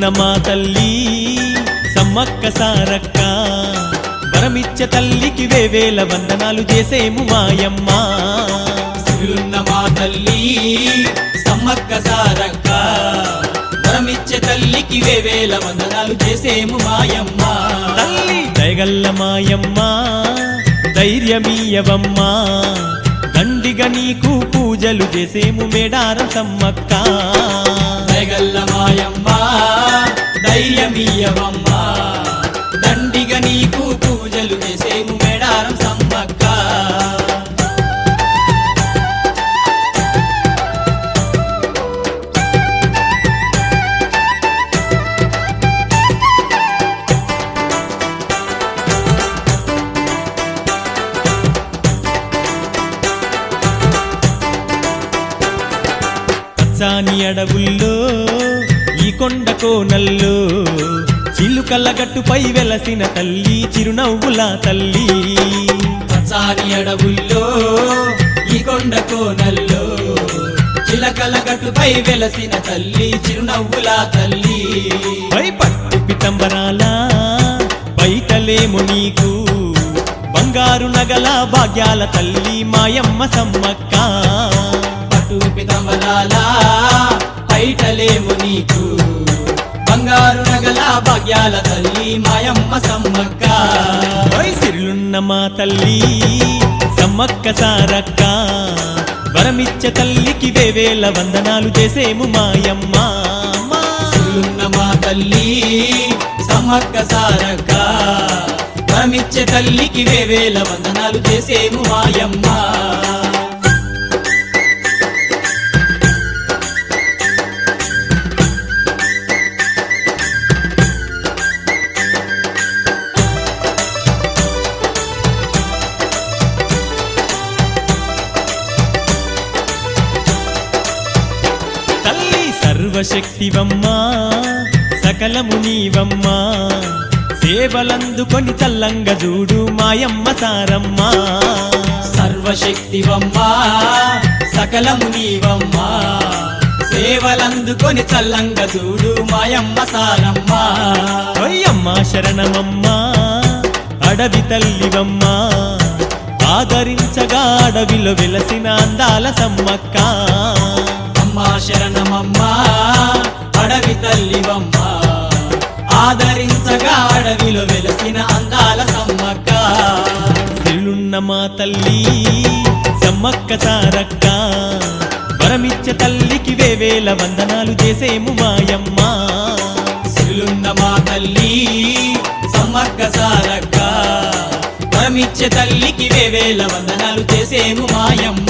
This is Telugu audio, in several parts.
మా తల్లి సమ్మక్క సారక్క వరమిచ్చ తల్లికి వేవేల వందనాలు చేసేము మాయమ్మ సిరులున్న మా తల్లి సమ్మక్క సారక్క వరమిచ్చే తల్లికి వేవేల వందనాలు చేసేము మాయమ్మ తల్లి దయగల్ల మాయమ్మ ధైర్యమీయవమ్మ దండిగా నీకు పూజలు చేసేము మేడారం సమ్మక్క దయగల్ల మాయమ్మ ధైర్యమీయవమ్మ దండిగా నీకు పూజలు చేసేము మేడారం సమ్మక్క పచ్చాని అడవుల్లో ఈ కొండ కోనల్లో చిలుకల గట్టుపై వెలసిన తల్లి చిరునవ్వుల తల్లి పచ్చాని అడవుల్లో ఈ కొండ కోనల్లో చిలకల గట్టుపై వెలసిన తల్లి చిరునవ్వుల తల్లి పై పట్టు పితంబరాల బయటలేము నీకు బంగారు నగల భాగ్యాల తల్లి మాయమ్మ సమ్మక్క పట్టు పితంబరాల బయటలేము నీకు బంగారు నగల భాగ్యాల తల్లి మాయమ్మ సమ్మక్క పై సిరులున్న మా తల్లి సమ్మక్క సారక్క వరమిచ్చ తల్లికి వేవేల వందనాలు చేసేము మాయమ్మ మా. సిరులున్న మా తల్లి సమ్మక్క సారక్క వరమిచ్చే తల్లికి వేవేల వందనాలు చేసేము మాయమ్మ తల్లి సర్వశక్తివమ్మా సకలము నీవమ్మా సేవలందుకొని చల్లంగ చూడు మాయమ్మ సారమ్మ సర్వశక్తివమ్మా సకలము నీవమ్మా సేవలందుకొని చల్లంగ చూడు మాయమ్మ సారమ్మ అయ్యమ్మ శరణమమ్మా అడవి తల్లివమ్మా ఆదరించగా అడవిలో వెలసిన అందాల సమ్మక్క అమ్మా శరణమమ్మా అడవి తల్లివమ్మా ఆదరించగా అడవిలో వెలసిన అందాల సమ్మక్క సిరులున్న మా తల్లి సమ్మక్క సారక్క వరమిచ్చ తల్లికి వేవేల వందనాలు చేసేము మాయమ్మ సిరులున్న మా తల్లి సమ్మక్క సారక్క వరమిచ్చే తల్లికి వేవేల వందనాలు చేసేము మాయమ్మ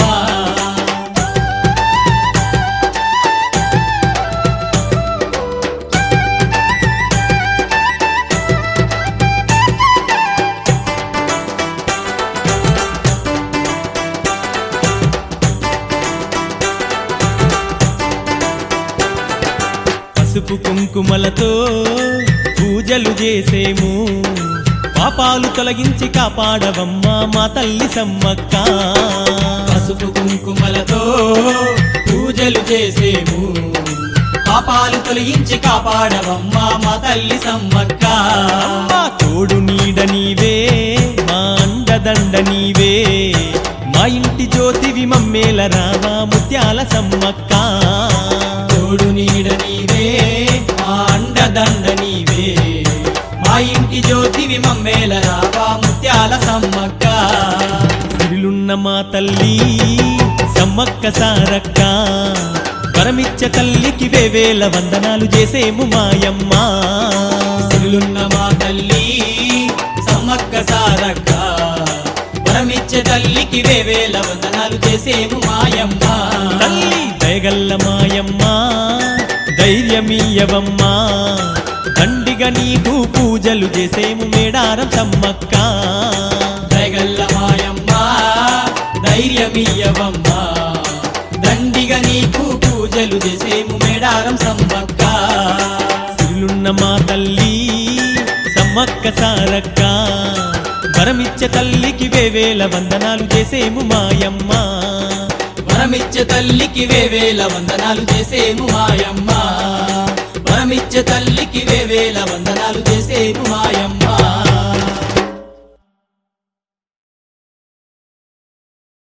పసుపు కుంకుమలతో పూజలు చేసేము పాపాలు తొలగించి కాపాడవమ్మా మా తల్లి సమ్మక్క పసుపు కుంకుమలతో పూజలు చేసేము పాపాలు తొలగించి కాపాడవమ్మా మా తల్లి సమ్మక్క అమ్మా తోడు నీడ నీవే మా అండదండ నీవే మా ఇంటి జ్యోతివి మమ్మేల రావా ముత్యాల సమ్మక్క తోడు నీడ నీవే మా అండదండ నీవే మా ఇంటి జ్యోతివి మమ్మేల రావా ముత్యాల సమ్మక్క సిరిలున్న మా తల్లి సమ్మక్క సారక్క వరమిచ్చ తల్లికి వేవేల వందనాలు చేసేము మాయమ్మ సిరులున్న మా తల్లి సమ్మక్క సారక్క వరమిచ్చే తల్లికి వేవేల వందనాలు చేసేము మాయమ్మ తల్లి దయగల్ల మాయమ్మ ధైర్యమీయవమ్మ దండిగా నీకు పూజలు చేసేము మేడారం సమ్మక్క దయగల్ల మాయమ్మ ధైర్యమీయవమ్మ దండిగా నీకు పూజలు చేసేము మేడారం సమ్మక్క సిరులున్న మా తల్లి సమ్మక్క సారక్క వరమిచ్చ తల్లికి వేవేల వందనాలు చేసేము మాయమ్మ వరమిచ్చే తల్లికి వేవేల వందనాలు చేసేము మాయమ్మ వరమిచ్చే వరమిచ్చే తల్లికి వేవేల వందనాలు చేసేము మాయమ్మ